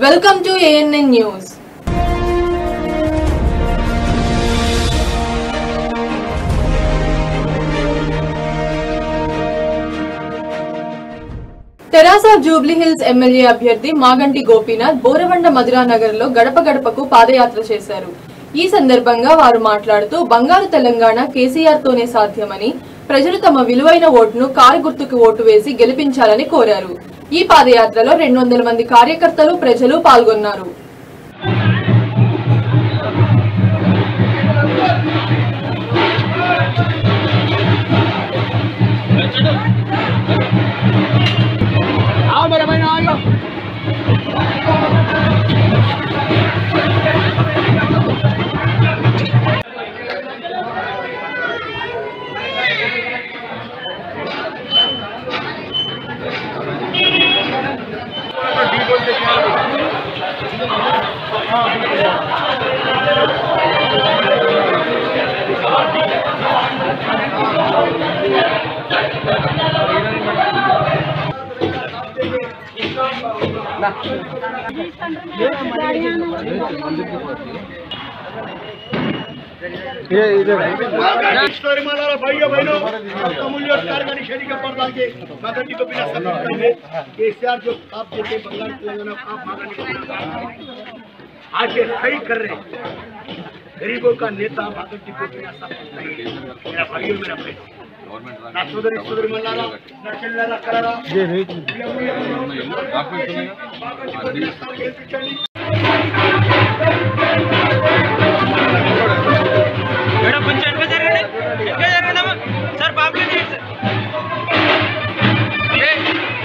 Welcome to ANN news తెరాస Jubilee Hills MLA అభ్యర్థి మాగంటి గోపీనాథ్ బోరవండ మధురానగర్ లో గడప గడపకు పాదయాత్ర చేశారు ఈ సందర్భంగా వారు మాట్లాడుతూ బంగారు తెలంగాణ కేసీఆర్ తోనే సాధ్యమని ప్రజలు తమ విలువైన ఓటును కారు గుర్తుకు ఓటు వేసి గెలిపించాలని కోరారు ఈ పాదయాత్రలో రెండు వందల మంది కార్యకర్తలు ప్రజలు పాల్గొన్నారు आओ मेरे भाई आ जाओ स्टोरी माला भाइयों बहनों अमूल्य कारखानी शहरी के प्रधान के मगर जी को बिना समझ में केसीआर जो आप देते बंगाल तेलंगाना आप मांगने को आज ये सही कर रहे हैं गरीबों का नेता भगत जी को बिना समझ मेरा भाइयों मेरा बहनों నా సోదరి సోదరి మల్లారా నా చెల్లెల కలరా గెలిపించండి మేడం కొంచెం వెనక జరగండి వెనక జరగండి అమ్మా సార్ పాపులర్ చేయండి సార్ ఏ.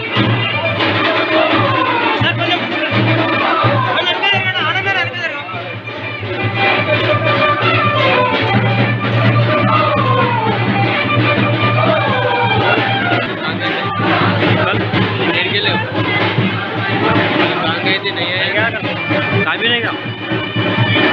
సార్ కొంచెం కొంచెం వెనక జరగండి ఆనంద్ గారు వెనక జరగండి काफी नहीं का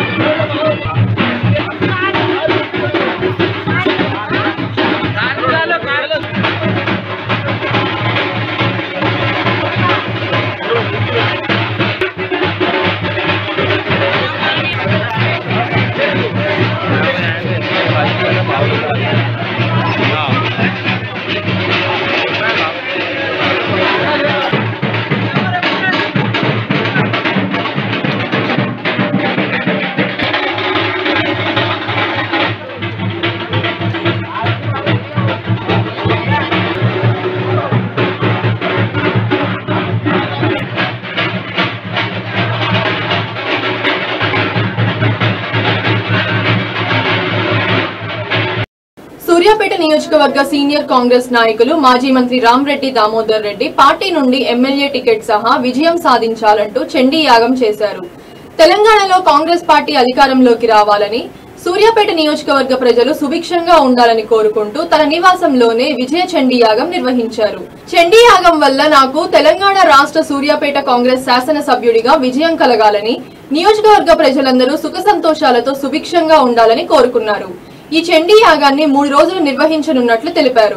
సూర్యాపేట నియోజకవర్గ సీనియర్ కాంగ్రెస్ నాయకులు మాజీ మంత్రి రామ్రెడ్డి దామోదర్ రెడ్డి పార్టీ నుండి ఎమ్మెల్యే టికెట్ సహా విజయం సాధించాలంటూ చండీ యాగం చేశారు తెలంగాణలో కాంగ్రెస్ పార్టీ అధికారంలోకి రావాలని సూర్యాపేట నియోజకవర్గ ప్రజలు సుభిక్షంగా ఉండాలని కోరుకుంటూ తన నివాసంలోనే విజయ చండీ యాగం నిర్వహించారు చండీ యాగం వల్ల నాకు తెలంగాణ రాష్ట్ర సూర్యాపేట కాంగ్రెస్ శాసనసభ్యుడిగా విజయం కలగాలని నియోజకవర్గ ప్రజలందరూ సుఖ సంతోషాలతో సుభిక్షంగా ఉండాలని కోరుకున్నారు ఈ చండీ యాగాన్ని మూడు రోజులు నిర్వహించనున్నట్లు తెలిపారు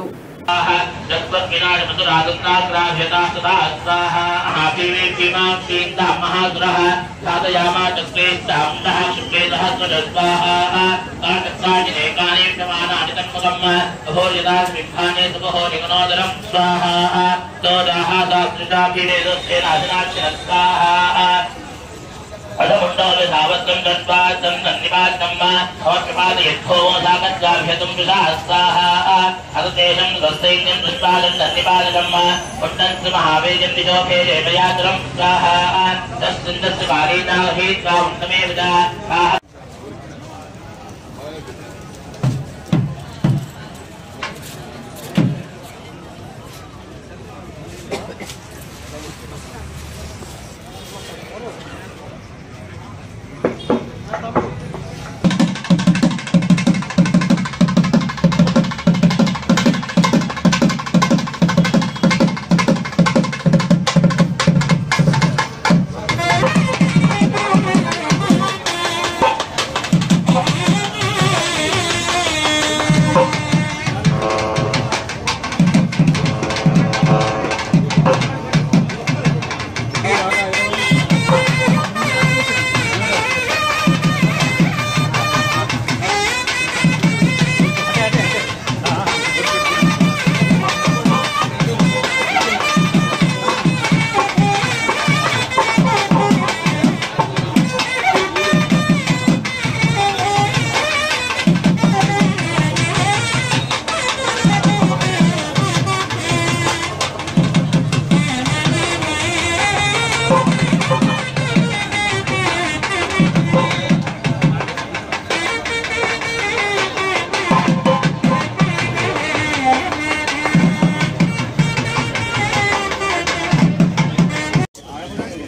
స్వాహ अधमुण्डोल सावत्रं दत्त्वा तं सन्निपातम् अवकृपादयद्धो सागत्याभ्यतुं विशास्ताः अथ तेषं स्वस्तैन्यं दुष्पालं सन्निपादकम् पुण्डन्तु महावेजं दिशोभे जयमयातरं स्वाहा तस्मिन्दस्य कालीना हि त्वामुण्डमेव च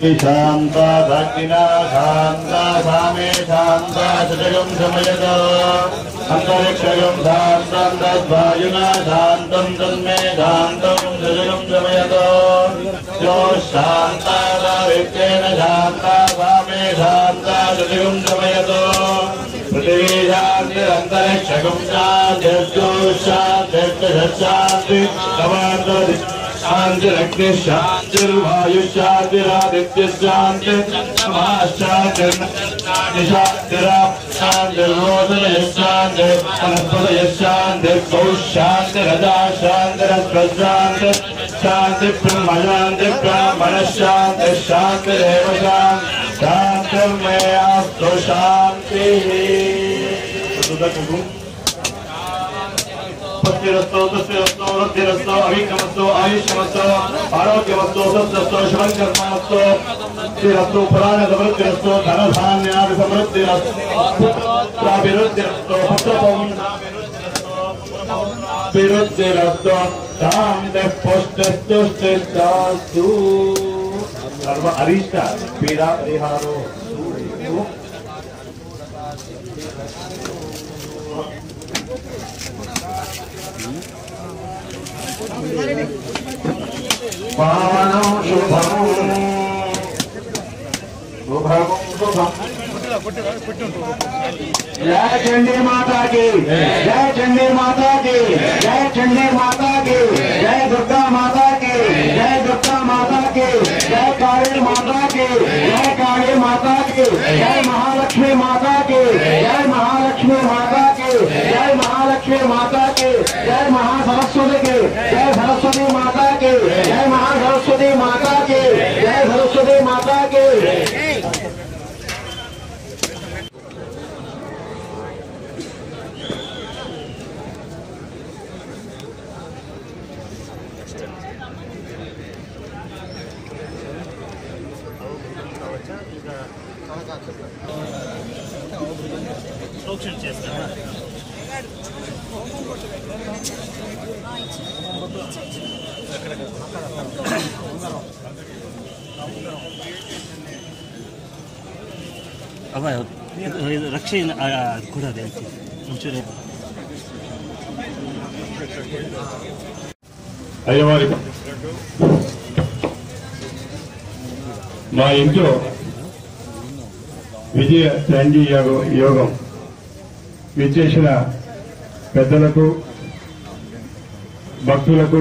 शान्ता भक्तिना शान्ता सामे शान्ता शतकं समयत अन्तरिक्षगं शान्तं तद्वायुना शान्तं तन्मे शान्तं शतकं समयत यो शान्ता वित्तेन शान्ता सामे शान्ता शतकं समयत पृथिवी शान्तिरन्तरिक्षगं शान्तिर्जो शान्तिर्शान्ति कमान्तरि शांतिरग्नि शांतिर्वायु शांतिरादित्य शांति शांति शांतिर्मोदय शांति वनस्पतय शांति गौ शांति रजा शांति शांति शांति ब्रह्म शांति ब्राह्मण शांति शांति देव शांति शांतिर्मयास्तु शांति भक्तिरस्तो तस्यरस्तो वृद्धिरस्तो अभिक्रमस्तो आयुष्यमस्तो आरोग्यमस्तो सत्सस्तो शिवङ्कर्मस्तो स्थिरस्तो पुराणसमृद्धिरस्तो धनधान्यादि समृद्धिरस्तो विरुद्धिरस्तो शान्तिः पुष्टिस्तुष्टिस्तास्तु सर्व अरिष्ट पीडा परिहारो पावनं शुभम् शुभं शुभम् जय चंडी माता की जय चंडी माता की जय चंडी माता की जय दुर्गा माता की जय दुर्गा माता की जय काली माता की जय काली माता की जय महालक्ष्मी माता की जय महालक्ष्मी माता की जय महालक्ष्मी माता की जय महासरस्वती की जय सरस्वती माता की जय महासरस्वती माता की जय सरस्वती माता की ಅವ ಇದು- ಇದು ರಕ್ಷೆ ಆ, ಆ, ಕೊಡೋದೆ ಅಂತ ಒಂಚೂರು అయ్యవారి మా ఇంట్లో విజయ చండీ యోగం యోగం విచ్చేసిన పెద్దలకు భక్తులకు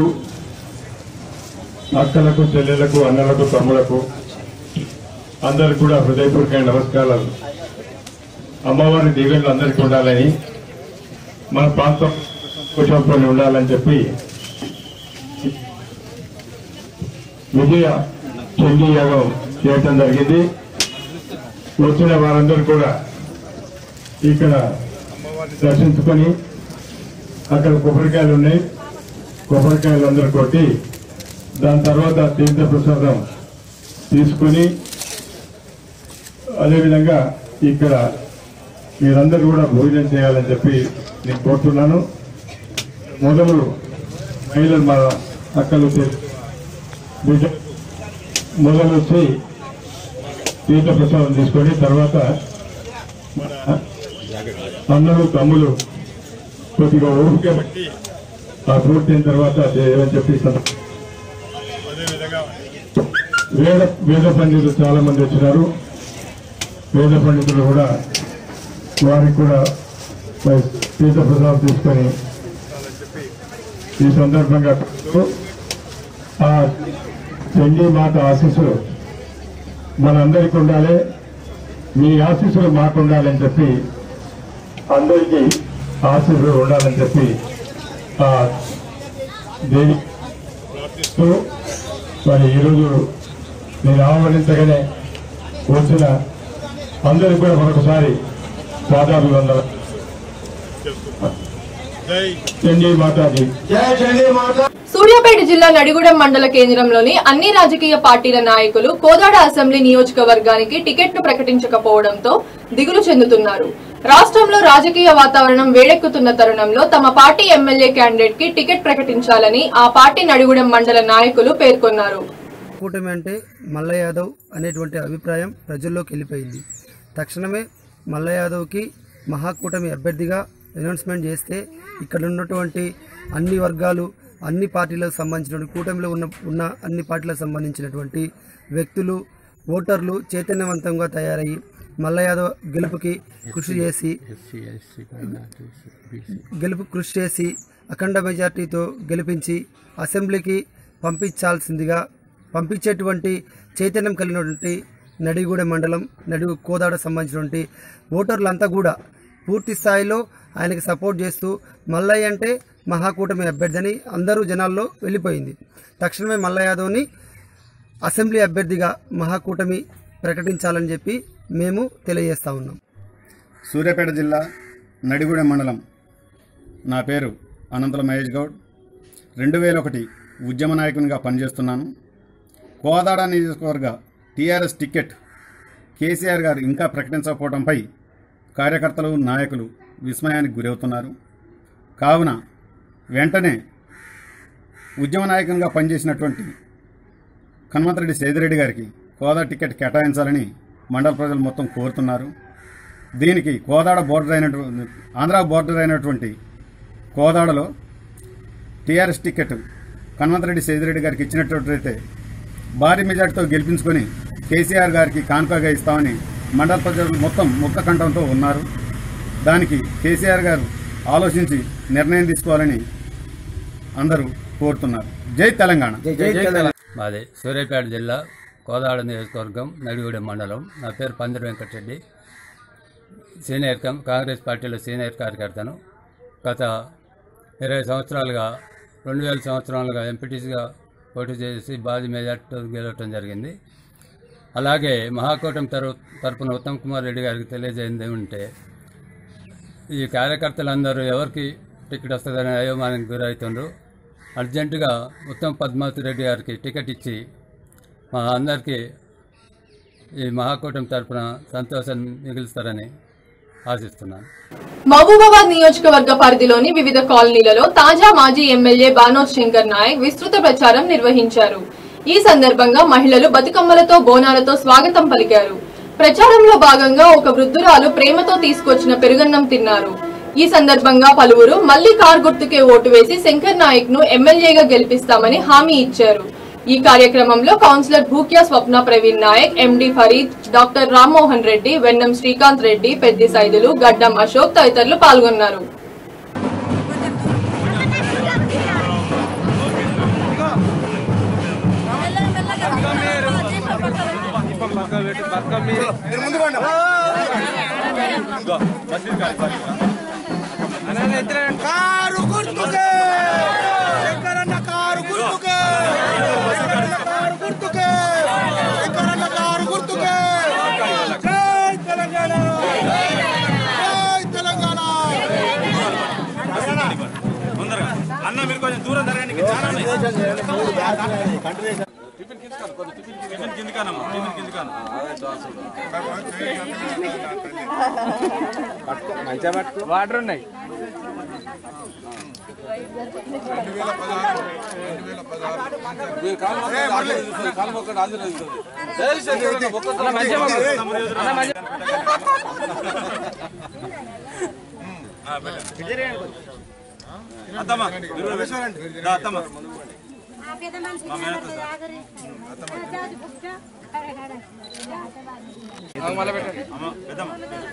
అక్కలకు చెల్లెలకు అన్నలకు తమ్ములకు అందరికి కూడా హృదయపూర్వక నమస్కారాలు అమ్మవారి దీవెనలు అందరికీ ఉండాలని మన ప్రాంతం కుటుంబంలో ఉండాలని చెప్పి విజయ చండీ యాగం చేయటం జరిగింది వచ్చిన వారందరూ కూడా ఇక్కడ అమ్మవారిని దర్శించుకొని అక్కడ కొబ్బరికాయలు ఉన్నాయి కొబ్బరికాయలు అందరూ కొట్టి దాని తర్వాత తీర్థ ప్రసాదం తీసుకుని అదేవిధంగా ఇక్కడ మీరందరూ కూడా భోజనం చేయాలని చెప్పి నేను కోరుతున్నాను మొదలు మహిళలు మా అక్కలు చే- బిడ్డ మొదలు వచ్చి తీర్థ ప్రసాదం తీసుకొని తర్వాత మన అన్నలు తమ్ములు కొద్దిగా ఓపిక బట్టి ఆ పూర్తయిన తర్వాత చేయమని చెప్పి సంద- వేద వేద పండితులు చాలా మంది వచ్చినారు వేద పండితులు కూడా వారికి కూడా మరి తీర్థ ప్రసాదం తీసుకొని ఈ సందర్భంగా ఆ చండీ మాత ఆశీస్సులు మనందరికీ ఉండాలి మీ ఆశీస్సులు మాకు ఉండాలని చెప్పి అందరికీ ఆశీస్సులు ఉండాలని చెప్పి ఆ దేవి ప్రార్థిస్తూ మరి ఈరోజు నేను ఆహ్వానించగానే వచ్చిన అందరికీ కూడా మరొకసారి పాదాభివందన చండీ మాతాజీ జై చండీ మాతా సూర్యాపేట జిల్లా నడిగూడెం మండల కేంద్రంలోని అన్ని రాజకీయ పార్టీల నాయకులు కోదాడ అసెంబ్లీ నియోజకవర్గానికి టికెట్లు ప్రకటించకపోవడంతో దిగులు చెందుతున్నారు రాష్ట్రంలో రాజకీయ వాతావరణం వేడెక్కుతున్న తరుణంలో తమ పార్టీ ఎమ్మెల్యే క్యాండిడేట్ కి టికెట్ ప్రకటించాలని ఆ పార్టీ నడిగూడెం మండల నాయకులు పేర్కొన్నారు కూటమి అంటే మల్ల యాదవ్ అనేటువంటి అభిప్రాయం ప్రజల్లోకి వెళ్ళిపోయింది తక్షణమే మల్ల యాదవ్కి మహాకూటమి అభ్యర్థిగా అనౌన్స్మెంట్ చేస్తే ఇక్కడ ఉన్నటువంటి అన్ని వర్గాలు అన్ని పార్టీలకు సంబంధించిన కూటమిలో ఉన్న ఉన్న అన్ని పార్టీలకు సంబంధించినటువంటి వ్యక్తులు ఓటర్లు చైతన్యవంతంగా తయారయ్యి మల్ల యాదవ్ గెలుపుకి కృషి చేసి గెలుపు కృషి చేసి అఖండ మెజార్టీతో గెలిపించి అసెంబ్లీకి పంపించాల్సిందిగా పంపించేటువంటి చైతన్యం కలిగినటువంటి నడిగూడ మండలం నడి కోదాడ సంబంధించినటువంటి ఓటర్లంతా కూడా పూర్తి స్థాయిలో ఆయనకి సపోర్ట్ చేస్తూ మల్లయ్య అంటే మహాకూటమి అభ్యర్థి అని అందరూ జనాల్లో వెళ్ళిపోయింది తక్షణమే మల్ల యాదవ్ని అసెంబ్లీ అభ్యర్థిగా మహాకూటమి ప్రకటించాలని చెప్పి మేము తెలియజేస్తా ఉన్నాం సూర్యాపేట జిల్లా నడిగూడెం మండలం నా పేరు అనంతల మహేష్ గౌడ్ రెండు వేల ఒకటి ఉద్యమ నాయకునిగా పనిచేస్తున్నాను కోదాడ నియోజకవర్గ టీఆర్ఎస్ టికెట్ కేసీఆర్ గారు ఇంకా ప్రకటించకపోవడంపై కార్యకర్తలు నాయకులు విస్మయానికి గురవుతున్నారు కావున వెంటనే ఉద్యమ నాయకునిగా పనిచేసినటువంటి కన్మంతరెడ్డి సేదిరెడ్డి గారికి కోదా టికెట్ కేటాయించాలని మండల ప్రజలు మొత్తం కోరుతున్నారు దీనికి కోదాడ బోర్డర్ అయినటువంటి ఆంధ్ర బోర్డర్ అయినటువంటి కోదాడలో టీఆర్ఎస్ టికెట్ కన్వంతరెడ్డి సేదిరెడ్డి గారికి ఇచ్చినట్లయితే భారీ మెజార్టీతో గెలిపించుకొని కేసీఆర్ గారికి కానుకగా ఇస్తామని మండల ప్రజలు మొత్తం ముక్త కంఠంతో ఉన్నారు దానికి కేసీఆర్ గారు ఆలోచించి నిర్ణయం తీసుకోవాలని అందరూ కోరుతున్నారు జై తెలంగాణ మాది సూర్యాపేట జిల్లా కోదాడ నియోజకవర్గం నడిగూడెం మండలం నా పేరు పందిరి వెంకటరెడ్డి సీనియర్ కం కాంగ్రెస్ పార్టీలో సీనియర్ కార్యకర్తను గత ఇరవై సంవత్సరాలుగా రెండు వేల సంవత్సరాలుగా ఎంపీటీసీగా పోటీ చేసి భారీ మెజార్టీతో గెలవటం జరిగింది అలాగే మహాకూటమి తరఫు తరపున ఉత్తమ్ కుమార్ రెడ్డి గారికి తెలియజేయింది ఏమంటే ఈ కార్యకర్తలందరూ ఎవరికి టికెట్ వస్తుందని అయోమానానికి గురవుతుండ్రు అర్జెంటుగా ఉత్తమ్ పద్మావతి రెడ్డి గారికి టికెట్ ఇచ్చి మా అందరికీ ఈ మహాకూటమి తరపున సంతోషం మిగులుస్తారని ఆశిస్తున్నాను మహబూబాబాద్ నియోజకవర్గ పరిధిలోని వివిధ కాలనీలలో తాజా మాజీ ఎమ్మెల్యే బానోజ్ శంకర్ నాయక్ విస్తృత ప్రచారం నిర్వహించారు ఈ సందర్భంగా మహిళలు బతుకమ్మలతో బోనాలతో స్వాగతం పలికారు ప్రచారంలో భాగంగా ఒక వృద్ధురాలు ప్రేమతో తీసుకొచ్చిన పెరుగన్నం తిన్నారు ఈ సందర్భంగా పలువురు మళ్లీ కార్ గుర్తుకే ఓటు వేసి శంకర్ నాయక్ ను ఎమ్మెల్యేగా గెలిపిస్తామని హామీ ఇచ్చారు ఈ కార్యక్రమంలో councillor Bhukya Swapna Praveen Nayak MD Fareed doctor Rammohan Reddy Vennam Srikanth Reddy Peddi Saidulu Gaddam Ashok తదితరులు పాల్గొన్నారు కారు గుర్తుకే శంకరన్న కారు గుర్తుకే శంకరన్న కారు గుర్తుకే శంకరన్న కారు గుర్తుకే జై తెలంగాణ జై తెలంగాణ అన్న మీరు కొంచెం దూరం జరగడానికి చాలా ఉన్నాయి. టిఫిన్ కిందకాను, కొంచెం టిఫిన్ కింద- టిఫిన్ కిందకానమ్మా, టిఫిన్ కిందకాను. వాటర్ ఉన్నాయి అత్తమ్మ, మీరు వేసుకోరండి. దా, అత్తమ్మ. మా మేనత్త సార్. అమ్మ, పెద్దమ్మ.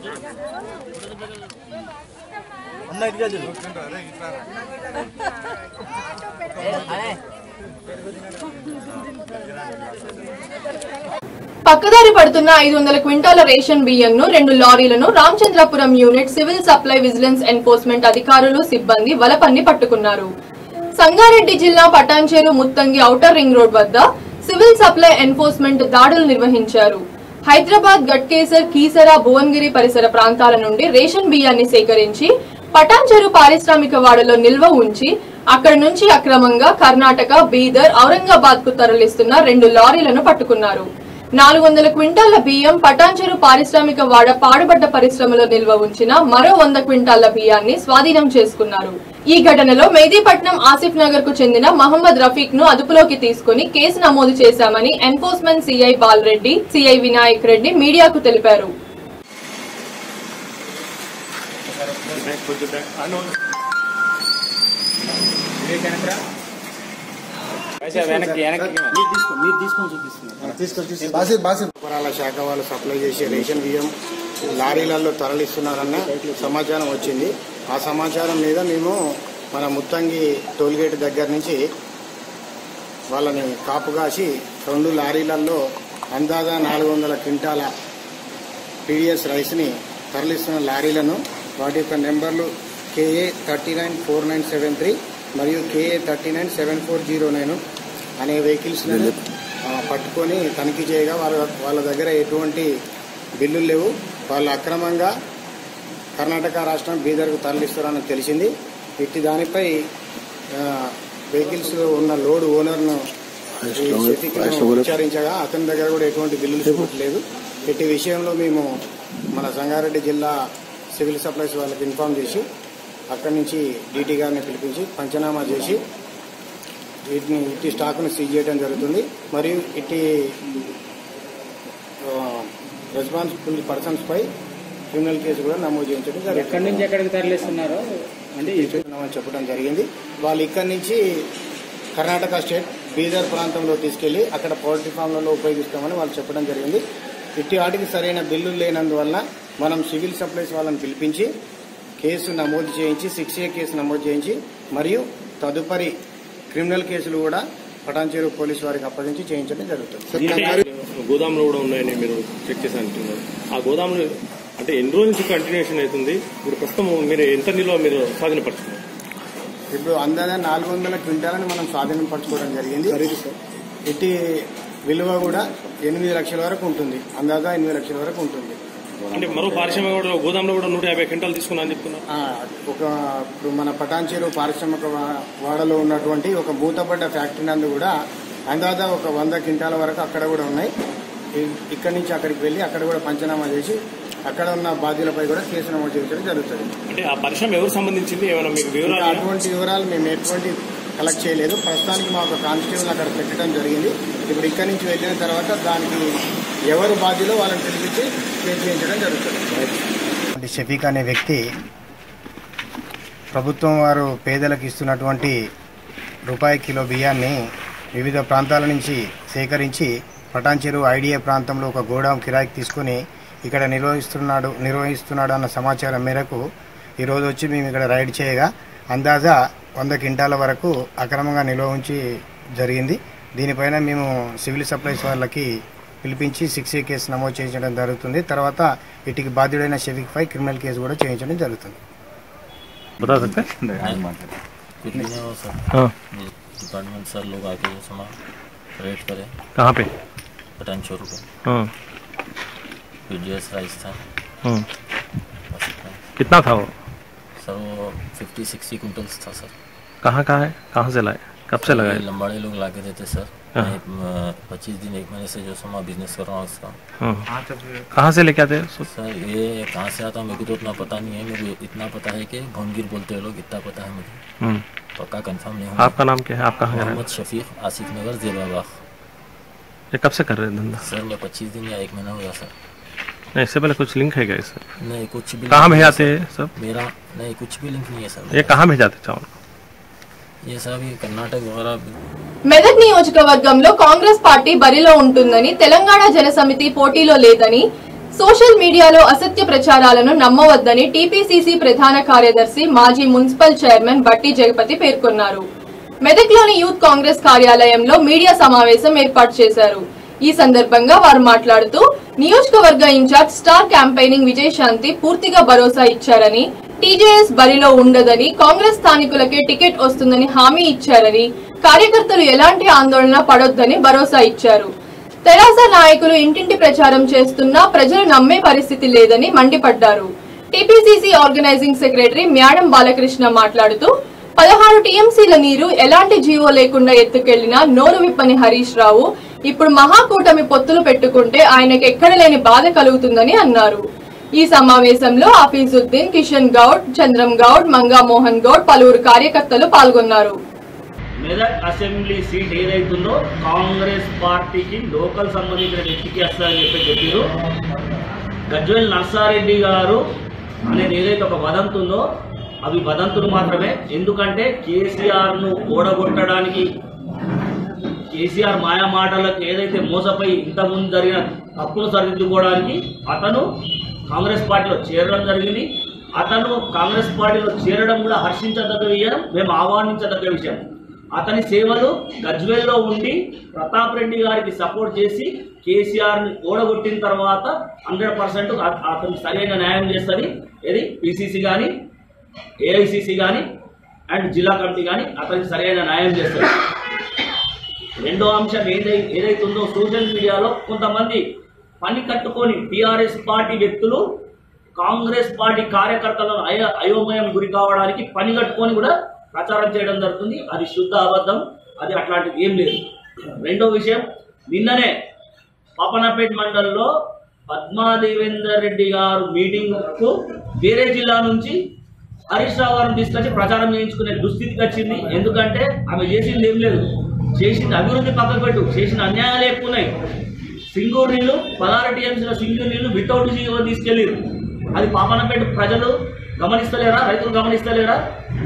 పక్కదారి పడుతున్న ఐదు వందల క్వింటాల రేషన్ బియ్యంను రెండు లారీలను Ramachandrapuram unit civil supply vigilance enforcement అధికారులు సిబ్బంది వలపన్ని పట్టుకున్నారు సంగారెడ్డి జిల్లా Patancheru Muthangi outer ring road వద్ద సివిల్ సప్లై ఎన్ఫోర్స్మెంట్ దాడులు నిర్వహించారు హైదరాబాద్ గట్కేసర్ కీసరా భువన్గిరి పరిసర ప్రాంతాల నుండి రేషన్ బియ్యాన్ని సేకరించి పటాన్చెరు పారిశ్రామిక వాడలో నిల్వ ఉంచి అక్కడి నుంచి అక్రమంగా కర్ణాటక బీదర్ ఔరంగాబాద్ కు తరలిస్తున్న రెండు లారీలను పట్టుకున్నారు నాలుగు వందల క్వింటాళ్ల బియ్యం పటాన్చెరు పారిశ్రామిక వాడ పాడుబడ్డ పరిశ్రమలో నిల్వ ఉంచిన మరో వంద క్వింటాళ్ల బియ్యాన్ని స్వాధీనం చేసుకున్నారు ఈ ఘటనలో మెహదీపట్నం ఆసిఫ్ నగర్ కు చెందిన మహమ్మద్ రఫీక్ ను అదుపులోకి తీసుకుని కేసు నమోదు చేశామని enforcement CI Balareddy CI Vinayak Reddy మీడియాకు తెలిపారు సరఫరాల శాఖ వాళ్ళు సప్లై చేసే రేషన్ బియ్యం లారీలలో తరలిస్తున్నారన్న సమాచారం వచ్చింది ఆ సమాచారం మీద మేము మన ముత్తంగి టోల్గేట్ దగ్గర నుంచి వాళ్ళని కాపు కాసి రెండు లారీలలో అందాజా నాలుగు వందల క్వింటాల పీడిఎస్ రైస్ని తరలిస్తున్న లారీలను వాటి యొక్క నెంబర్లు KA thirty nine four nine seven three మరియు KA thirty nine seven four zero nine అనే వెహికల్స్లను ఆ, పట్టుకొని తనిఖీ చేయగా వాళ్ళ వాళ్ళ దగ్గర ఎటువంటి బిల్లులు లేవు వాళ్ళు అక్రమంగా కర్ణాటక రాష్ట్రం బీదర్కు తరలిస్తారని తెలిసింది ఇట్టి దానిపై ఆ, వెహికల్స్ ఉన్న లోడ్ ఓనర్ను ఈ శఫీక్ను విచారించగా అతని దగ్గర కూడా ఎటువంటి బిల్లులు సపోర్ట్ లేదు ఇట్టి విషయంలో మేము మన సంగారెడ్డి జిల్లా సివిల్ సప్లైస్ వాళ్ళకి ఇన్ఫార్మ్ చేసి అక్కడి నుంచి డీటీ గారిని పిలిపించి పంచనామా చేసి వీటిని ఇట్టి స్టాక్ను సీజ్ చేయడం జరుగుతుంది మరియు ఇట్టి రెస్పాన్సిబుల్ పర్సన్స్ పై క్రిమినల్ కేసు కూడా నమోదు చేయించడం జరుగుతుంది ఎక్కడి నుంచి ఎక్కడికి తరలిస్తున్నారు అంటే చేస్తున్నామని చెప్పడం జరిగింది వాళ్ళు ఇక్కడి నుంచి కర్ణాటక స్టేట్ బీదర్ ప్రాంతంలో తీసుకెళ్లి అక్కడ పౌల్ట్రీ ఫామ్లలో ఉపయోగిస్తామని వాళ్ళు చెప్పడం జరిగింది ఇట్టి వాటికి సరైన బిల్లులు లేనందువల్ల మనం సివిల్ సప్లైస్ వాళ్ళని పిలిపించి కేసు నమోదు చేయించి సిక్స్ ఏ కేసు నమోదు చేయించి మరియు తదుపరి క్రిమినల్ కేసులు కూడా పటాన్చేరు పోలీసు వారికి అప్పగించి చేయించడం జరుగుతుంది గోదాంలో కూడా ఉన్నాయని మీరు చెక్ చేసి అంటున్నారు ఆ గోదాంలో అంటే ఎన్ని రోజుల నుంచి కంటిన్యూషన్ అవుతుంది ఇప్పుడు ప్రస్తుతం మీరు ఎంత నిల్వ మీరు స్వాధీనపరుచుకున్నారు ఇప్పుడు అందాజా నాలుగు వందల క్వింటాలని మనం స్వాధీనం పరచుకోవడం జరిగింది ఇట్టి విలువ కూడా ఎనిమిది లక్షల వరకు ఉంటుంది అందాజా ఎనిమిది లక్షల వరకు ఉంటుంది అంటే మరో పారిశ్రామిక కూడా గోదాంలో కూడా నూట యాభై క్వింటాలు తీసుకున్నా అని చెప్తున్నారు ఆ, ఒక ఇప్పుడు మన పటాన్చేరు పారిశ్రామిక వా- వాడలో ఉన్నటువంటి ఒక మూతపడ్డ ఫ్యాక్టరీ నందు కూడా అందాజా ఒక వంద క్వింటాల వరకు అక్కడ కూడా ఉన్నాయి ఇ- ఇక్కడి నుంచి అక్కడికి వెళ్ళి అక్కడ కూడా పంచనామా చేసి అక్కడ ఉన్న బాధ్యులపై కూడా కేసు నమోదు చేయించడం జరుగుతుంది అంటే ఆ పరిశ్రమ ఎవరు సంబంధించింది ఏమైనా మీకు ఇంకా వివరాలు అటువంటి వివరాలు మేము ఎటువంటి కలెక్ట్ చేయలేదు ప్రస్తుతానికి మా ఒక కానిస్టేబుల్ అక్కడ పెట్టడం జరిగింది ఇప్పుడు ఇక్కడి నుంచి వెళ్ళిన తర్వాత దానికి ఎవరు బాధ్యులో వాళ్ళని పిలిపించి కేసు చేయించడం జరుగుతుంది షఫీక్ అనే వ్యక్తి ప్రభుత్వం వారు పేదలకు ఇస్తున్నటువంటి రూపాయి కిలో బియ్యాన్ని వివిధ ప్రాంతాల నుంచి సేకరించి పటాన్చెరు ఐడిఏ ప్రాంతంలో ఒక గోడాం కిరాయికి తీసుకుని ఇక్కడ నిర్వహిస్తున్నాడు నిర్వహిస్తున్నాడు అన్న సమాచారం మేరకు ఈరోజు వచ్చి మేము ఇక్కడ రైడ్ చేయగా అందాజా వంద క్వింటాల వరకు అక్రమంగా నిల్వ ఉంచి జరిగింది దీనిపైన మేము సివిల్ సప్లైస్ వాళ్ళకి పిలిపించి సిక్స్ ఏ కేసు నమోదు చేయించడం జరుగుతుంది తర్వాత వీటికి బాధ్యుడైన షఫీక్ పై క్రిమినల్ కేసు కూడా చేయించడం జరుగుతుంది बता सकते कुछ भी नहीं हो सर हाँ ये डिपार्टमेंट सर लोग आके जो सामान रेड करें कहाँ पे पटन चोरू को हाँ पी डी एस राइस था हाँ बस इतना ही। कितना था वो सर वो फिफ्टी सिक्सटी कुंटल्स था सर कहाँ कहाँ है कहाँ से लाए कब से लगाए ये लंबाड़े लोग ला के देते सर हाँ। मैं पच्चीस दिन एक महीने से जो सामान बिजनेस कर रहा हूँ उसका हाँ कहाँ से लेके आते हैं सो- सर ये कहाँ से आता मेरे को तो उतना पता नहीं है मेरे को इतना पता है कि भोनगिर बोलते हैं लोग इतना पता है मुझे हम्म। पक्का कंफर्म नहीं हूँ आपका नाम क्या है आप कहाँ का मोहम्मद रहने शफीक आसिफ नगर जेबाबाग ये कब से कर रहे हैं धंधा सर मैं पच्चीस दिन या एक महीना हुआ सर नहीं इससे पहले कुछ लिंक है क्या इससे नहीं कुछ भी कहाँ लिंक नहीं है भेजाते सर। हैं सब मेरा नहीं कुछ भी लिंक नहीं है सर ये कहाँ भेजाते चावल ये सब ये कर्नाटक वगैरह మెదక్ నియోజకవర్గంలో కాంగ్రెస్ పార్టీ బరిలో ఉంటుందని తెలంగాణ జనసమితి పోటీలో లేదని సోషల్ మీడియాలో అసత్య ప్రచారాలను నమ్మవద్దని టీపీసీసీ ప్రధాన కార్యదర్శి మాజీ మున్సిపల్ చైర్మన్ బట్టి జగపతి పేర్కొన్నారు మెదక్లోని యూత్ కాంగ్రెస్ కార్యాలయంలో మీడియా సమావేశం ఏర్పాటు చేశారు ఈ సందర్భంగా వారు మాట్లాడుతూ నియోజకవర్గ ఇన్ఛార్జ్ స్టార్ క్యాంపెయినింగ్ విజయశాంతి పూర్తిగా భరోసా ఇచ్చారని టీజేఎస్ బరిలో ఉండదని కాంగ్రెస్ స్థానికులకే టికెట్ వస్తుందని హామీ ఇచ్చారని కార్యకర్తలు ఎలాంటి ఆందోళన పడొద్దని భరోసా ఇచ్చారు తెరాస నాయకులు ఇంటింటి ప్రచారం చేస్తున్నా ప్రజలు నమ్మే పరిస్థితి లేదని మండిపడ్డారు TPCC organizing secretary Myadam Balakrishna మాట్లాడుతూ పదహారు టీఎంసీల నీరు ఎలాంటి జీవో లేకుండా ఎత్తుకెళ్లినా నోరు విప్పని హరీష్ రావు ఇప్పుడు మహాకూటమి పొత్తులు పెట్టుకుంటే ఆయనకు ఎక్కడ లేని బాధ కలుగుతుందని అన్నారు ఈ సమావేశంలో ఆఫీసుద్దీన్ కిషన్ గౌడ్ చంద్రం గౌడ్ మంగా మోహన్ గౌడ్ పలువురు కార్యకర్తలు పాల్గొన్నారు మెదక్ అసెంబ్లీ సీట్ ఏదైతుందో కాంగ్రెస్ పార్టీకి లోకల్ సంబంధించిన వ్యక్తికి వస్తారని చెప్పి చెప్పారు గజ్వేల్ నర్సారెడ్డి గారు అనేది ఏదైతే ఒక వదంతి ఉందో అవి వదంతులు మాత్రమే ఎందుకంటే కేసీఆర్ ను ఓడగొట్టడానికి కేసీఆర్ మాయా మాటలకు ఏదైతే మోసపోయి ఇంతకుముందు జరిగిన తప్పును సరిదిద్దుకోవడానికి అతను కాంగ్రెస్ పార్టీలో చేరడం జరిగింది అతను కాంగ్రెస్ పార్టీలో చేరడం కూడా హర్షించదగ్గ విషయం మేము ఆహ్వానించదగ్గ విషయం అతని సేవలు గజ్వేల్లో ఉండి ప్రతాప్ రెడ్డి గారికి సపోర్ట్ చేసి కేసీఆర్ని ఓడగొట్టిన తర్వాత హండ్రెడ్ పర్సెంట్ అతనికి సరైన న్యాయం చేస్తుంది ఏది పిసిసి కానీ ఏఐసిసి కానీ అండ్ జిల్లా కమిటీ కానీ అతనికి సరైన న్యాయం చేస్తుంది రెండో అంశం ఏదై ఏదైతే ఉందో సోషల్ మీడియాలో కొంతమంది పని కట్టుకొని టీఆర్ఎస్ పార్టీ వ్యక్తులు కాంగ్రెస్ పార్టీ కార్యకర్తలను అయ అయోమయం గురి కావడానికి పని కట్టుకొని కూడా ప్రచారం చేయడం జరుగుతుంది అది శుద్ధ అబద్ధం అది అట్లాంటిది ఏం లేదు రెండో విషయం నిన్ననే పాపనపేట మండలంలో పద్మాదేవేందర్ రెడ్డి గారు మీటింగ్కు వేరే జిల్లా నుంచి హరీష్ రావు గారిని తీసుకొచ్చి ప్రచారం చేయించుకునే దుస్థితికి వచ్చింది ఎందుకంటే ఆమె చేసింది ఏం లేదు చేసింది అభివృద్ధి పక్కకు పెట్టు చేసిన అన్యాయాలు ఎక్కువ ఉన్నాయి సింగూరు నీళ్లు పదహారు టీఎంసీల సింగూరు నీళ్లు వితౌట్ జీవో తీసుకెళ్ళారు అది పాపనపేట ప్రజలు గమనిస్తలేరా రైతులు గమనిస్తలేరా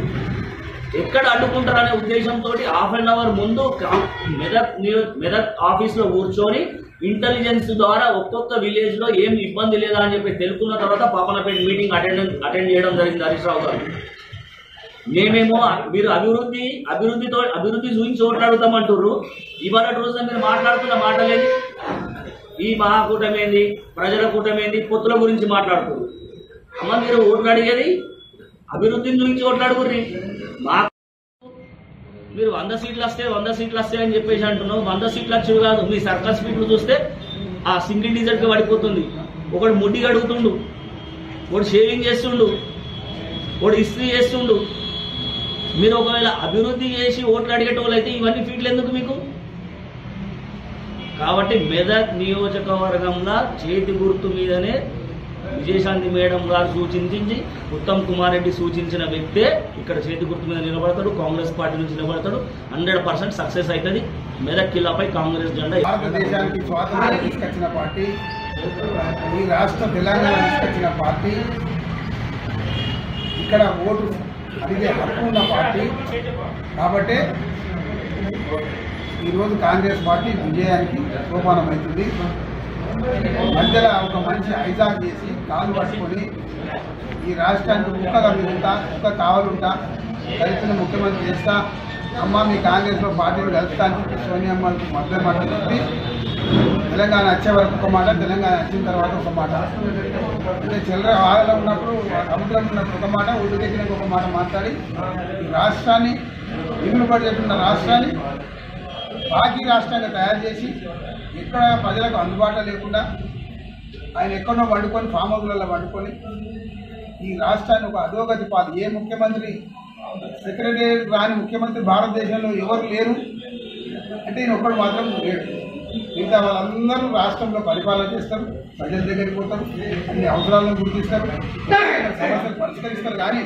ఎక్కడ అడ్డుకుంటారనే ఉద్దేశంతో హాఫ్ అన్ అవర్ ముందు కా- మెదక్ నియో- మెదక్ ఆఫీస్లో కూర్చొని ఇంటెలిజెన్స్ ద్వారా ఒక్కొక్క విలేజ్ లో ఏం ఇబ్బంది లేదా అని చెప్పి తెలుసుకున్న తర్వాత పాపనపేట మీటింగ్ అటెండ్ అటెండ్ చేయడం జరిగింది హరీష్ రావు గారు మేమేమో మీరు అభివృద్ధి అభివృద్ధితో అభివృద్ధి చూపించి ఓట్లాడుతామంటుర్రు ఇవాళ రోజున మీరు మాట్లాడుతున్న మాటలేంది ఈ మహాకూటమి ఏంది ప్రజల కూటమి ఏంది పొత్తుల గురించి మాట్లాడుతున్నారు అమ్మ మీరు ఓట్లు అడిగేది అభివృద్ధిని గురించి ఓట్లాడుకుర్రి మా మీరు వంద సీట్లు వస్తే వంద సీట్లు వస్తాయి అని చెప్పేసి అంటున్నావు వంద సీట్లు వచ్చేవి కాదు మీ సర్కల్ స్పీడ్లు చూస్తే ఆ సింగిల్ డిజిట్కి పడిపోతుంది ఒకడు ముడ్డి కడుగుతుండు ఒకడు షేవింగ్ చేస్తుండు ఒకడు ఇస్త్రీ చేస్తుండు మీరు ఒకవేళ అభివృద్ధి చేసి ఓట్లు అడిగేటోళ్ళు అయితే ఇవన్నీ ఫీట్లు ఎందుకు మీకు కాబట్టి మెదక్ నియోజకవర్గంలో చేతి గుర్తు మీదనే విజయశాంతి మేడం గారు సూచించి ఉత్తమ్ కుమార్ రెడ్డి సూచించిన వ్యక్తే ఇక్కడ చేతి గుర్తు మీద నిలబడతాడు కాంగ్రెస్ పార్టీ నుంచి నిలబడతాడు హండ్రెడ్ పర్సెంట్ సక్సెస్ అవుతుంది మెదక్ కిల్లాపై కాంగ్రెస్ జెండా భారతదేశానికి స్వాతంత్రం తీసుకొచ్చిన పార్టీ ఈ రాష్ట్ర తెలంగాణ తీసుకొచ్చిన పార్టీ ఇక్కడ ఓటు అడిగే హక్కు ఉన్న పార్టీ కాబట్టి ఈరోజు కాంగ్రెస్ పార్టీ విజయానికి సోపానమవుతుంది మధ్యలో ఒక మంచి హైజాక్ చేసి కాలు పట్టుకొని ఈ రాష్ట్రానికి కుక్కగా మిగులుతా కుక్క కావాలుంటా దళితులు ముఖ్యమంత్రి చేస్తా అమ్మ మీ కాంగ్రెస్లో పార్టీలు కలుపుతా అని చెప్పి సోనియమ్మకు మద్దతు మాట చెప్పి తెలంగాణ వచ్చే వరకు ఒక మాట తెలంగాణ వచ్చిన తర్వాత ఒక మాట అంటే చిల్లర ఆగలో ఉన్నప్పుడు సముద్రం ఉన్నప్పుడు ఒక మాట ఒడ్డుకెక్కినాక ఒక మాట మాట్లాడి ఈ రాష్ట్రాన్ని మిగులు పడుతున్న రాష్ట్రాన్ని బాకీ రాష్ట్రాన్ని తయారు చేసి ఎక్కడ ప్రజలకు అందుబాటులో లేకుండా ఆయన ఎక్కడో వండుకొని ఫామ్ హౌస్లలో వండుకొని ఈ రాష్ట్రాన్ని ఒక అధోగతి పాలు ఏ ముఖ్యమంత్రి సెక్రటేరియట్ రాని ముఖ్యమంత్రి భారతదేశంలో ఎవరు లేరు అంటే ఈయన ఒక్కడు మాత్రం లేడు మిగతా వాళ్ళందరూ రాష్ట్రంలో పరిపాలన చేస్తారు ప్రజల దగ్గరికి పోతారు అన్ని అవసరాలను గుర్తిస్తారు సమస్యలు పరిష్కరిస్తారు కానీ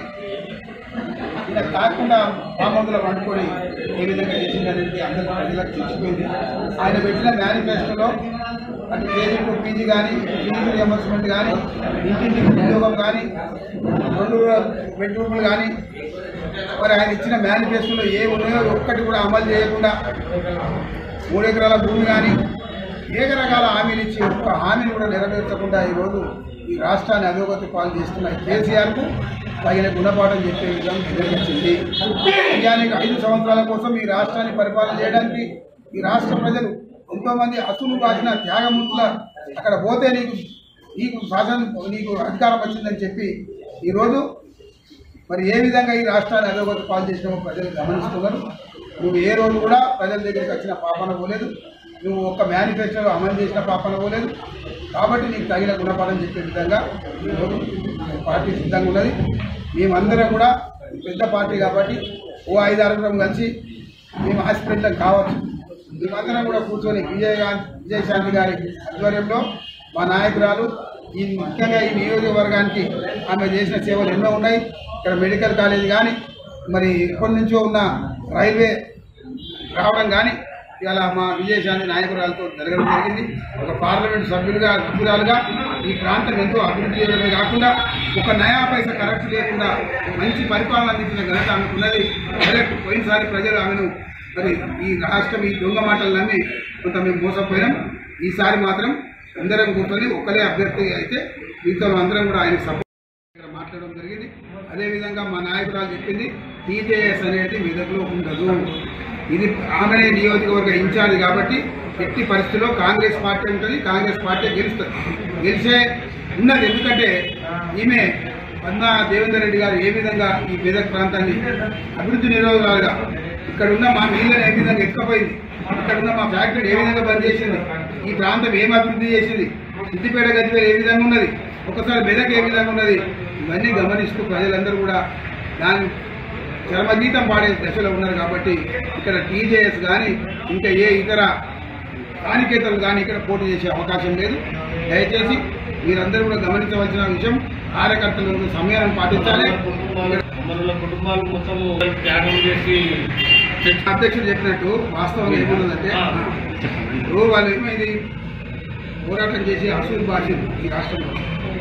ఇలా కాకుండా పామందులో వండుకొని ఏ విధంగా చేసిందనేది అందరి ప్రజలకు తెలిసిపోయింది ఆయన పెట్టిన మేనిఫెస్టోలో అటు కేజీ టు పీజీ కానీ ఫీజు రియంబర్స్మెంట్ కానీ ఇంటింటికి ఉద్యోగం కానీ రెండు బెడ్రూమ్లు కానీ మరి ఆయన ఇచ్చిన మేనిఫెస్టోలో ఏ ఉన్నాయో ఒక్కటి కూడా అమలు చేయకుండా మూడు ఎకరాల భూమి కానీ అనేక రకాల హామీలు ఇచ్చి ఒక్క హామీని కూడా నెరవేర్చకుండా ఈరోజు ఈ రాష్ట్రాన్ని అధోగతి పాలు చేస్తున్న కేసీఆర్కు తగిన గుణపాఠం చెప్పే విధంగా ఎదుర్కొచ్చింది నిజానికి ఐదు సంవత్సరాల కోసం ఈ రాష్ట్రాన్ని పరిపాలన చేయడానికి ఈ రాష్ట్ర ప్రజలు ఎంతోమంది అసులు కాసిన త్యాగమూర్తుల అక్కడ పోతే నీకు నీకు శాసనం నీకు అధికారం వచ్చిందని చెప్పి ఈరోజు మరి ఏ విధంగా ఈ రాష్ట్రాన్ని అధోగతి పాలు చేసినామో ప్రజలు గమనిస్తున్నారు నువ్వు ఏ రోజు కూడా ప్రజల దగ్గరికి వచ్చిన పాపన పోలేదు నువ్వు ఒక్క మేనిఫెస్టో అమలు చేసిన పాపన పోలేదు కాబట్టి నీకు తగిన గుణపాఠం చెప్పే విధంగా ఈరోజు పార్టీ సిద్ధంగా ఉన్నది మేమందరం కూడా పెద్ద పార్టీ కాబట్టి ఓ ఐదు ఆరుగురం కలిసి మేము హాస్పిటల్ కావచ్చు మేమందరం కూడా కూర్చొని విజయకాంత్ విజయశాంతి గారి ఆధ్వర్యంలో మా నాయకురాలు ఈ ముఖ్యంగా ఈ నియోజకవర్గానికి ఆమె చేసిన సేవలు ఎన్నో ఉన్నాయి ఇక్కడ మెడికల్ కాలేజ్ కానీ మరి ఎప్పటి నుంచో ఉన్న రైల్వే రావడం కానీ ఇలా మా విజయశాంతి నాయకురాలతో జరగడం జరిగింది ఒక పార్లమెంట్ సభ్యులుగా సభ్యురాలుగా ఈ ప్రాంతం ఎంతో అభివృద్ధి చేయడమే కాకుండా ఒక నయా పైసా కరెక్ట్ లేకుండా మంచి పరిపాలన అందించిన ఘనత ఆమెకున్నది ప్రజలకు పోయినసారి ప్రజలు ఆమెను మరి ఈ రాష్ట్రం ఈ దొంగ మాటలు నమ్మి కొంత మేము మోసపోయాం ఈసారి మాత్రం అందరం కూర్చొని ఒక్కరే అభ్యర్థి అయితే మీతో అందరం కూడా ఆయన సపోర్ట్ ఇక్కడ మాట్లాడడం జరిగింది అదేవిధంగా మా నాయకురాలు చెప్పింది టీజేఎస్ అనేది మెదక్లో ఉండదు ఇది ఆమెనే నియోజకవర్గ ఇన్ఛార్జ్ కాబట్టి ఎట్టి పరిస్థితుల్లో కాంగ్రెస్ పార్టీ ఉంటుంది కాంగ్రెస్ పార్టీ గెలుస్తుంది గెలిచే ఉన్నది ఎందుకంటే ఈమె పద్మా దేవేందర్ రెడ్డి గారు ఏ విధంగా ఈ మెదక్ ప్రాంతాన్ని అభివృద్ధి నిరోధకాలుగా ఇక్కడ ఉన్న మా నీళ్ళని ఏ విధంగా ఎక్కపోయింది ఇక్కడ ఉన్న మా ఫ్యాక్టరీ ఏ విధంగా బంద్ చేసింది ఈ ప్రాంతం ఏం అభివృద్ధి చేసింది సిద్దిపేట గదిపేట ఏ విధంగా ఉన్నది ఒకసారి మెదక్ ఏ విధంగా ఉన్నది ఇవన్నీ గమనిస్తూ ప్రజలందరూ కూడా దాని చరమగీతం పాడే దశలో ఉన్నారు కాబట్టి ఇక్కడ టీజేఎస్ కానీ ఇంకా ఏ ఇతర స్థానికేతలు కానీ ఇక్కడ పోటీ చేసే అవకాశం లేదు దయచేసి మీరందరూ కూడా గమనించవలసిన విషయం కార్యకర్తలు సమయాన్ని పాటించాలి అమరుల కుటుంబాలు మొత్తము త్యాగం చేసి అధ్యక్షుడు చెప్పినట్టు వాస్తవంగా ఏమున్నదంటే ఇప్పుడు వాళ్ళు ఏమైంది పోరాటం చేసి అసూరు భాషలు ఈ రాష్ట్రంలో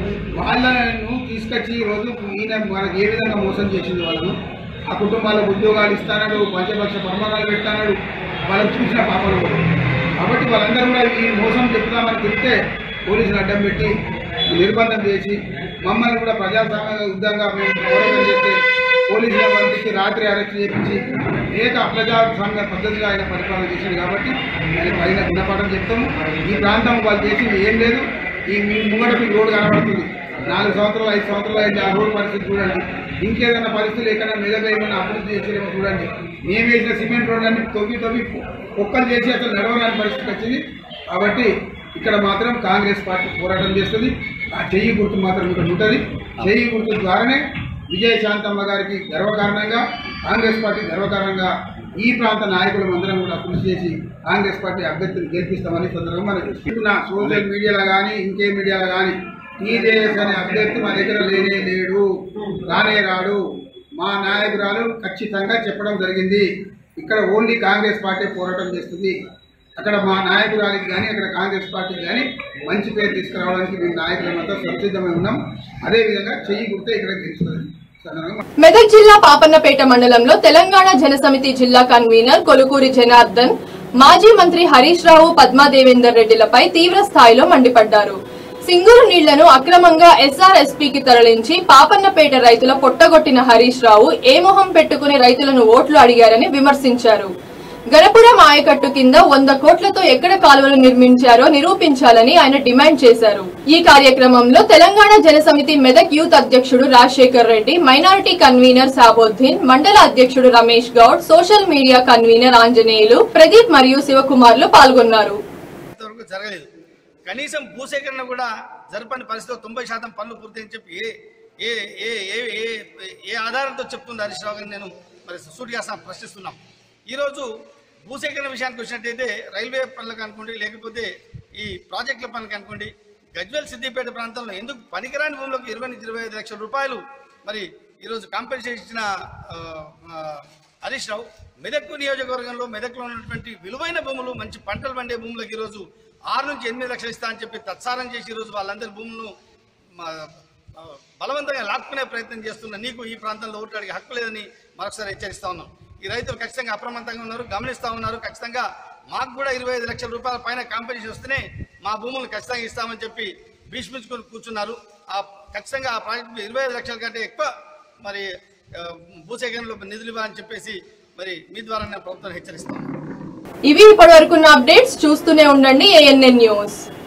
వాళ్ళను తీసుకొచ్చి ఈ రోజు ఈయన మనకి ఏ విధంగా మోసం చేసింది వాళ్ళను ఆ కుటుంబాలకు ఉద్యోగాలు ఇస్తానడు పంచపక్ష ప్రమాణాలు పెడతానడు వాళ్ళని చూసిన పాపలు కూడా. కాబట్టి వాళ్ళందరూ కూడా ఈ మోసం చెప్తామని చెప్తే పోలీసులు అడ్డం పెట్టి నిర్బంధం చేసి మమ్మల్ని కూడా ప్రజాస్వామ్య యుద్ధంగా మేము పోరాటం చేస్తే పోలీసుల పంపించి రాత్రి అరెస్ట్ చేయించి అనేక అప్రజాస్వామ్య పద్ధతిగా ఆయన పరిపాలన చేసింది కాబట్టి ఆయన పైన గుణపాఠం చెప్తాము ఈ ప్రాంతం వాళ్ళు చేసింది ఏం లేదు ఈ మీ ముంగట మీకు రోడ్డు కనబడుతుంది నాలుగు సంవత్సరాలు ఐదు సంవత్సరాలు అయితే ఆ రోడ్డు పరిస్థితి చూడండి ఇంకేదైనా పరిస్థితులు ఎక్కడ మెదక్ ఏమైనా అభివృద్ధి చేసేదేమో చూడండి మేము వేసిన సిమెంట్ రోడ్లన్నీ తొవ్వి తొవ్వి కుక్కలు చేసి అసలు నడవడానికి పరిస్థితి వచ్చింది కాబట్టి ఇక్కడ మాత్రం కాంగ్రెస్ పార్టీ పోరాటం చేస్తుంది ఆ చెయ్యి గుర్తు మాత్రం ఇక్కడ ఉంటుంది చెయ్యి గుర్తు ద్వారానే విజయశాంతమ్మ గారికి గర్వకారణంగా కాంగ్రెస్ పార్టీ గర్వకారణంగా ఈ ప్రాంత నాయకులు అందరం కూడా కృషి చేసి కాంగ్రెస్ పార్టీ అభ్యర్థిని గెలిపిస్తామని సందర్భంగా మనం చూస్తున్నా సోషల్ మీడియాలో కానీ ఇంకే మీడియాలో కానీ టీజేఎస్ అనే అభ్యర్థి మా దగ్గర లేనే లేడు రానే రాడు మా నాయకురాలు ఖచ్చితంగా చెప్పడం జరిగింది ఇక్కడ ఓన్లీ కాంగ్రెస్ పార్టీ పోరాటం చేస్తుంది అక్కడ మా నాయకురాలికి కానీ అక్కడ కాంగ్రెస్ పార్టీకి కానీ మంచి పేరు తీసుకురావడానికి మేము నాయకులమంతా సంసిద్ధమై ఉన్నాం అదేవిధంగా చెయ్యి గుర్తే ఇక్కడ గెలుస్తుంది సందర్భంగా మెదక్ జిల్లా పాపన్నపేట మండలంలో తెలంగాణ జనసమితి జిల్లా కన్వీనర్ కొలుకూరి జనార్దన్ మాజీ మంత్రి హరీష్ రావు పద్మా దేవేందర్ రెడ్డిలపై తీవ్ర స్థాయిలో మండిపడ్డారు సింగూరు నీళ్లను అక్రమంగా ఎస్ఆర్ఎస్పీకి తరలించి పాపన్నపేట రైతుల పొట్టగొట్టిన హరీష్ రావు ఏ మొహం పెట్టుకుని రైతులను ఓట్లు అడిగారని విమర్శించారు గణపురం ఆయకట్టు కింద వంద కోట్లతో ఎక్కడ కాలువలు నిర్మించారో నిరూపించాలని ఆయన డిమాండ్ చేశారు ఈ కార్యక్రమంలో తెలంగాణ జనసమితి మెదక్ యూత్ అధ్యక్షుడు రాజశేఖర్ రెడ్డి మైనారిటీ కన్వీనర్ సాబోద్దీన్ మండల అధ్యక్షుడు Ramesh Goud social media convener Anjaneyulu Pradeep మరియు శివకుమార్లు పాల్గొన్నారు ఇంతవరకు జరగలేదు కనీసం భూసేకరణ కూడా జరపని పరిస్థితిలో తొంభై శాతం పనులు పూర్తయిందని చెప్పి ఏ ఏ ఏ ఏ ఏ ఏ ఆధారంతో చెప్తుంది హరీష్ రావు గారిని నేను మరి సూటిగా సా- ప్రశ్నిస్తున్నాం ఈరోజు భూసేకరణ విషయానికి వచ్చినట్టయితే రైల్వే పనులకు అనుకోండి లేకపోతే ఈ ప్రాజెక్టుల పనులకు అనుకోండి గజ్వేల్ సిద్దిపేట ప్రాంతంలో ఎందుకు పనికిరాని భూములకు ఇరవై నుంచి ఇరవై ఐదు లక్షల రూపాయలు మరి ఈరోజు కాంపెన్సేషన్ ఇచ్చిన ఆ, ఆ, హరీష్ రావు మెదక్ నియోజకవర్గంలో మెదక్లో ఉన్నటువంటి విలువైన భూములు మంచి పంటలు పండే భూములకు ఈరోజు ఆరు నుంచి ఎనిమిది లక్షలు ఇస్తా అని చెప్పి తత్సారం చేసి ఈరోజు వాళ్ళందరి భూములను మా- ఆ, బలవంతంగా లాక్కునే ప్రయత్నం చేస్తున్న నీకు ఈ ప్రాంతంలో ఓట్లు అడిగే హక్కు లేదని మరొకసారి హెచ్చరిస్తా ఉన్నాం ఈ రైతులు ఖచ్చితంగా అప్రమత్తంగా ఉన్నారు గమనిస్తా ఉన్నారు ఖచ్చితంగా మాకు కూడా ఇరవై ఐదు లక్షల రూపాయల పైన కాంపెన్సేషన్ వస్తేనే మా భూములను ఖచ్చితంగా ఇస్తామని చెప్పి భీష్మించుకొని కూర్చున్నారు ఆ ఖచ్చితంగా ఆ ప్రాజెక్టు ఇరవై ఐదు లక్షల కంటే ఎక్కువ మరి ఆ, భూసేకరణలో నిధులు ఇవ్వాలని చెప్పేసి మరి మీ ద్వారా నేను ప్రభుత్వం హెచ్చరిస్తాను ఇవి ఇప్పటి వరకున్న అప్డేట్స్ చూస్తూనే ఉండండి ఏఎన్ఎన్ న్యూస్